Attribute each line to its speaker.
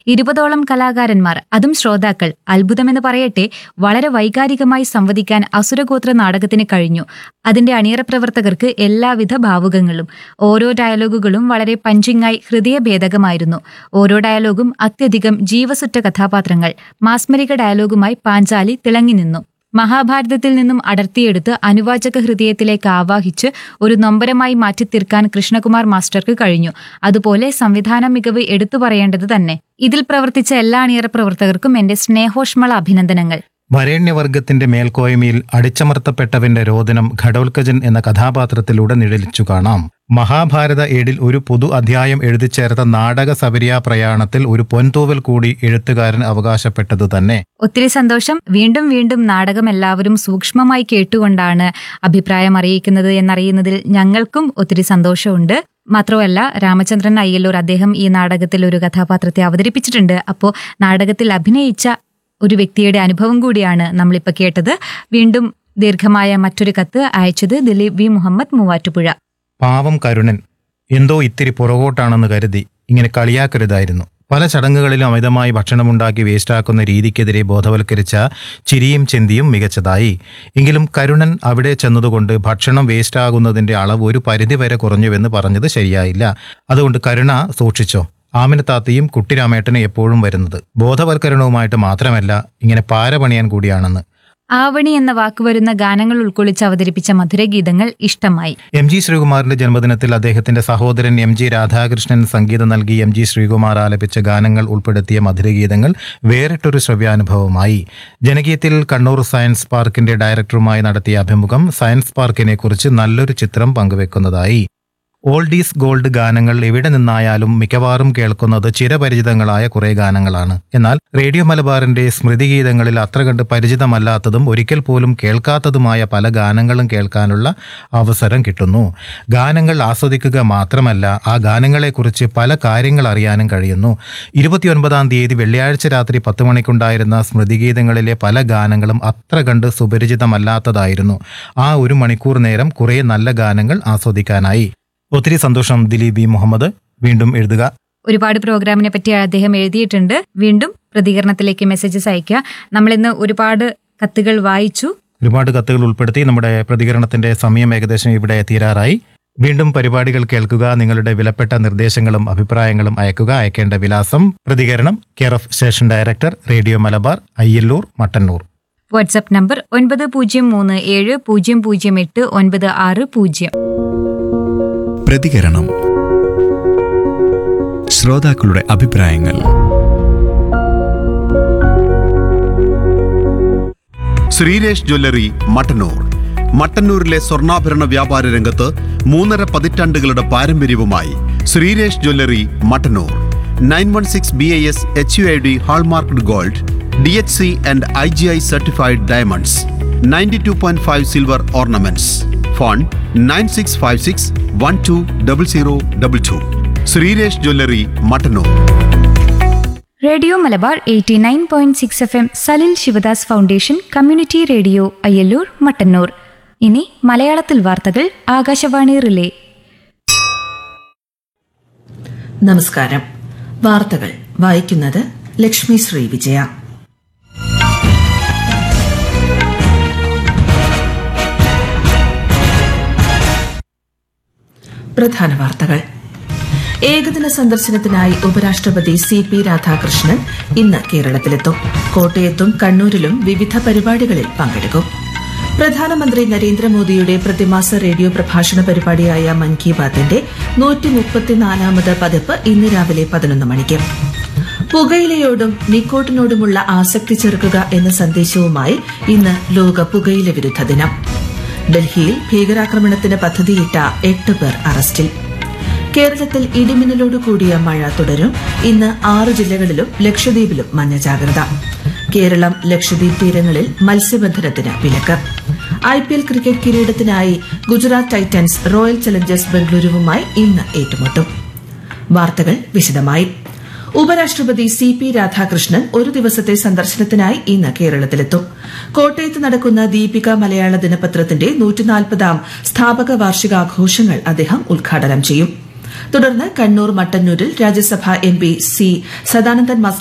Speaker 1: ഇരുപതോളം കലാകാരന്മാർ അതും ശ്രോതാക്കൾ അത്ഭുതമെന്ന് പറയട്ടെ വളരെ വൈകാരികമായി സംവദിക്കാൻ അസുരഗോത്ര നാടകത്തിന് കഴിഞ്ഞു അതിന്റെ അണിയറ പ്രവർത്തകർക്ക് എല്ലാവിധ ഭാവുകങ്ങളും ഓരോ ഡയലോഗുകളും വളരെ പഞ്ചിങ്ങായി ഹൃദയഭേദകമായിരുന്നു ഓരോ ഡയലോഗും അത്യധികം ജീവസുറ്റ കഥാപാത്രങ്ങൾ മാസ്മരിക ഡയലോഗുമായി പാഞ്ചാലി തിളങ്ങി നിന്നു മഹാഭാരതത്തിൽ നിന്നും അടർത്തിയെടുത്ത് അനുവാചക ഹൃദയത്തിലേക്ക് ആവാഹിച്ച് ഒരു നൊമ്പരമായി മാറ്റിത്തീർക്കാൻ കൃഷ്ണകുമാർ മാസ്റ്റർക്ക് കഴിഞ്ഞു അതുപോലെ സംവിധാന മികവ് എടുത്തു പറയേണ്ടത് തന്നെ ഇതിൽ പ്രവർത്തിച്ച എല്ലാ അണിയറ പ്രവർത്തകർക്കും എന്റെ സ്നേഹോഷ്മള അഭിനന്ദനങ്ങൾ
Speaker 2: വരേണ്യവർഗത്തിന്റെ മേൽക്കോയ്മയിൽ അടിച്ചമർത്തപ്പെട്ടവന്റെ രോദനം ഘടോൽക്കജൻ എന്ന കഥാപാത്രത്തിലൂടെ നിഴലിച്ചു കാണാം മഹാഭാരത ഏടിൽ ഒരു പുതു അധ്യായം എഴുതിച്ചേർത്ത നാടക സബരിയ പ്രയാണത്തിൽ ഒരു പൊൻതൂവൽ കൂടി എഴുത്തുകാരൻ അവകാശപ്പെട്ടത് തന്നെ
Speaker 1: ഒത്തിരി സന്തോഷം വീണ്ടും വീണ്ടും നാടകം എല്ലാവരും സൂക്ഷ്മമായി കേട്ടുകൊണ്ടാണ് അഭിപ്രായം അറിയിക്കുന്നത് എന്നറിയുന്നതിൽ ഞങ്ങൾക്കും ഒത്തിരി സന്തോഷമുണ്ട് മാത്രമല്ല രാമചന്ദ്രൻ അയ്യല്ലൂർ അദ്ദേഹം ഈ നാടകത്തിൽ ഒരു കഥാപാത്രത്തെ അവതരിപ്പിച്ചിട്ടുണ്ട് അപ്പോൾ നാടകത്തിൽ അഭിനയിച്ച ഒരു വ്യക്തിയുടെ അനുഭവം കൂടിയാണ് നമ്മളിപ്പോൾ കേട്ടത് വീണ്ടും ദീർഘമായ മറ്റൊരു കത്ത് അയച്ചത് ദിലീപ് വി മുഹമ്മദ് മൂവാറ്റുപുഴ
Speaker 2: പാവം കരുണൻ എന്തോ ഇത്തിരി പുറകോട്ടാണെന്ന് കരുതി ഇങ്ങനെ കളിയാക്കരുതായിരുന്നു പല ചടങ്ങുകളിലും അമിതമായി ഭക്ഷണമുണ്ടാക്കി വേസ്റ്റാക്കുന്ന രീതിക്കെതിരെ ബോധവൽക്കരിച്ച ചിരിയും ചിന്തിയും മികച്ചതായി എങ്കിലും കരുണൻ അവിടെ ചെന്നതുകൊണ്ട് ഭക്ഷണം വേസ്റ്റാകുന്നതിന്റെ അളവ് ഒരു പരിധിവരെ കുറഞ്ഞുവെന്ന് പറഞ്ഞത് ശരിയായില്ല അതുകൊണ്ട് കരുണ സൂക്ഷിച്ചോ ആമിനത്താത്തയും കുട്ടിരാമേട്ടനും എപ്പോഴും വരുന്നത് ബോധവൽക്കരണവുമായിട്ട് മാത്രമല്ല ഇങ്ങനെ പാര പണിയാൻ കൂടിയാണെന്ന്
Speaker 1: ആവണി എന്ന വാക്ക് വരുന്ന ഗാനങ്ങൾ ഉൾക്കൊള്ളിച്ച് അവതരിപ്പിച്ച മധുരഗീതങ്ങൾ ഇഷ്ടമായി
Speaker 2: എം ജി ശ്രീകുമാറിന്റെ ജന്മദിനത്തിൽ അദ്ദേഹത്തിന്റെ സഹോദരൻ എം ജി രാധാകൃഷ്ണൻ സംഗീതം നൽകി എം ജി ശ്രീകുമാർ ആലപിച്ച ഗാനങ്ങൾ ഉൾപ്പെടുത്തിയ മധുരഗീതങ്ങൾ വേറിട്ടൊരു ശ്രവ്യാനുഭവമായി ജനകീയത്തിൽ കണ്ണൂർ സയൻസ് പാർക്കിന്റെ ഡയറക്ടറുമായി നടത്തിയ അഭിമുഖം സയൻസ് പാർക്കിനെ കുറിച്ച് നല്ലൊരു ചിത്രം പങ്കുവെക്കുന്നതായി ഓൾഡീസ് ഗോൾഡ് ഗാനങ്ങൾ എവിടെ നിന്നായാലും മിക്കവാറും കേൾക്കുന്നത് ചിരപരിചിതങ്ങളായ കുറെ ഗാനങ്ങളാണ് എന്നാൽ റേഡിയോ മലബാറിന്റെ സ്മൃതിഗീതങ്ങളിൽ അത്ര കണ്ട് പരിചിതമല്ലാത്തതും ഒരിക്കൽ പോലും കേൾക്കാത്തതുമായ പല ഗാനങ്ങളും കേൾക്കാനുള്ള അവസരം കിട്ടുന്നു ഗാനങ്ങൾ ആസ്വദിക്കുക മാത്രമല്ല ആ ഗാനങ്ങളെക്കുറിച്ച് പല കാര്യങ്ങൾ അറിയാനും കഴിയുന്നു ഇരുപത്തിയൊൻപതാം തീയതി വെള്ളിയാഴ്ച രാത്രി പത്ത് മണിക്കുണ്ടായിരുന്ന സ്മൃതിഗീതങ്ങളിലെ പല ഗാനങ്ങളും അത്ര കണ്ട് സുപരിചിതമല്ലാത്തതായിരുന്നു ആ ഒരു മണിക്കൂർ നേരം കുറേ നല്ല ഗാനങ്ങൾ ആസ്വദിക്കാനായി ഒത്തിരി സന്തോഷം ദിലീപ് ബി മുഹമ്മദ് വീണ്ടും എഴുതുക
Speaker 1: ഒരുപാട് പ്രോഗ്രാമിനെ പറ്റി അദ്ദേഹം എഴുതിയിട്ടുണ്ട് വീണ്ടും പ്രതികരണത്തിലേക്ക് മെസ്സേജസ് അയക്കുക നമ്മളിന്ന് ഒരുപാട് കത്തുകൾ വായിച്ചു
Speaker 2: ഒരുപാട് കത്തുകൾ ഉൾപ്പെടുത്തി നമ്മുടെ പ്രതികരണത്തിന്റെ സമയം ഏകദേശം ഇവിടെ തീരാറായി വീണ്ടും പരിപാടികൾ കേൾക്കുക നിങ്ങളുടെ വിലപ്പെട്ട നിർദ്ദേശങ്ങളും അഭിപ്രായങ്ങളും അയക്കുക അയക്കേണ്ട വിലാസം പ്രതികരണം care of station director radio Malabar Ayyalloor Mattannur
Speaker 1: WhatsApp number ഒൻപത് പൂജ്യം മൂന്ന് ഏഴ് പൂജ്യം പൂജ്യം എട്ട് ഒൻപത് ആറ് പൂജ്യം
Speaker 3: പ്രതികരണം ശ്രോതാക്കളുടെ അഭിപ്രായങ്ങൾ
Speaker 4: ശ്രീരേഷ് ജ്വല്ലറി മട്ടന്നൂർ മട്ടന്നൂരിലെ സ്വർണ്ണാഭരണ വ്യാപാര രംഗത്ത് മൂന്നര പതിറ്റാണ്ടുകളുടെ പാരമ്പര്യവുമായി Sreeresh jewellery Mattannur nine one six B I S H U I D hallmarked gold D H C and I G I certified diamonds ninety two point five silver ornaments phone nine six five six one two double zero double two Sreeresh jewellery Mattannur
Speaker 1: radio Malabar eighty nine point six F M Salil Sivadas foundation community radio Ayyalloor Mattannur ഇനി മലയാളത്തിൽ വാർത്തകൾ Akashvani relay
Speaker 5: നമസ്കാരം വാർത്തകൾ വായിക്കുന്നത് ലക്ഷ്മി ശ്രീ വിജയ പ്രധാന വാർത്തകൾ ഏകദിന സന്ദർശനത്തിനായി ഉപരാഷ്ട്രപതി സി പി രാധാകൃഷ്ണൻ ഇന്ന് കേരളത്തിലെത്തും കോട്ടയത്തും കണ്ണൂരിലും വിവിധ പരിപാടികളിൽ പങ്കെടുക്കും പ്രധാനമന്ത്രി നരേന്ദ്രമോദിയുടെ പ്രതിമാസ റേഡിയോ പ്രഭാഷണ പരിപാടിയായ മൻ കി ബാത്തിന്റെ നൂറ്റി മുപ്പത്തിനാലാമത് പതിപ്പ് ഇന്ന് രാവിലെ പതിനൊന്ന് മണിക്ക് പുകയിലയോടും നിക്കോട്ടിനോടുമുള്ള ആസക്തി ചെറുക്കുക എന്ന സന്ദേശവുമായി ഇന്ന് ലോക പുകയില വിരുദ്ധ ദിനം ഡൽഹിയിൽ ഭീകരാക്രമണത്തിന് പദ്ധതിയിട്ട എട്ട് പേർ അറസ്റ്റിൽ കേരളത്തിൽ ഇടിമിന്നലോട് കൂടിയ മഴ തുടരും ഇന്ന് ആറ് ജില്ലകളിലും ലക്ഷദ്വീപിലും മഞ്ഞ ജാഗ്രത കേരളം ലക്ഷദ്വീപ് തീരങ്ങളിൽ മത്സ്യബന്ധനത്തിന് വിലക്ക് ഐ പി എൽ ക്രിക്കറ്റ് കിരീടത്തിനായി ഗുജറാത്ത് ടൈറ്റൻസ് റോയൽ ചലഞ്ചേഴ്സ് ബംഗളൂരുവുമായി ഇന്ന് ഏറ്റുമുട്ടും വാർത്തകൾ വിശദമായി ഉപരാഷ്ട്രപതി സി പി രാധാകൃഷ്ണൻ ഒരു ദിവസത്തെ സന്ദർശനത്തിനായി ഇന്ന് കേരളത്തിലെത്തും കോട്ടയത്ത് നടക്കുന്ന ദീപിക മലയാള ദിനപത്രത്തിന്റെ നൂറ്റിനാൽപ്പതാം സ്ഥാപക വാർഷികാഘോഷങ്ങൾ അദ്ദേഹം ഉദ്ഘാടനം ചെയ്യും തുടർന്ന് കണ്ണൂർ മട്ടന്നൂരിൽ Rajya Sabha M P C Sadanandan